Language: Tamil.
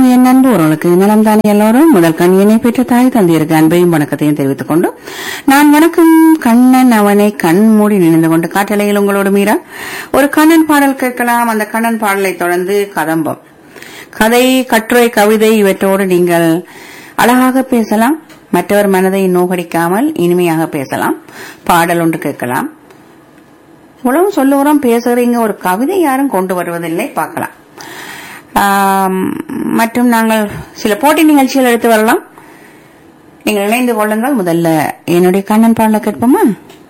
என் அன்பு உறவுகளுக்கு நலம் தானே எல்லோரும் முதல் கண்ணியனை பெற்ற தாய் தந்தையருக்கு அன்பையும் வணக்கத்தையும் தெரிவித்துக் கொண்டு நான் வணக்கம் கண்ணன் அவனை கண் மூடி நினைந்து கொண்டு காற்றலையில் உங்களோடு மீரா ஒரு கண்ணன் பாடல் கேட்கலாம் அந்த கண்ணன் பாடலை தொடர்ந்து கதம்பம் கதை கட்டுரை கவிதை இவற்றோடு நீங்கள் அழகாக பேசலாம் மற்றவர் மனதை நோகடிக்காமல் இனிமையாக பேசலாம் பாடல் ஒன்று கேட்கலாம் இவ்வளவு சொல்லுகிறோம் பேசுகிறீங்க ஒரு கவிதை யாரும் கொண்டு வருவதில்லை பார்க்கலாம் ஆம், மற்றும் நாங்கள் சில போட்டி நிகழ்ச்சிகள் எடுத்து வரலாம் நீங்கள் இணைந்து கொள்ளுங்கள் முதல்ல என்னுடைய கண்ணன் பாடல கேட்போமா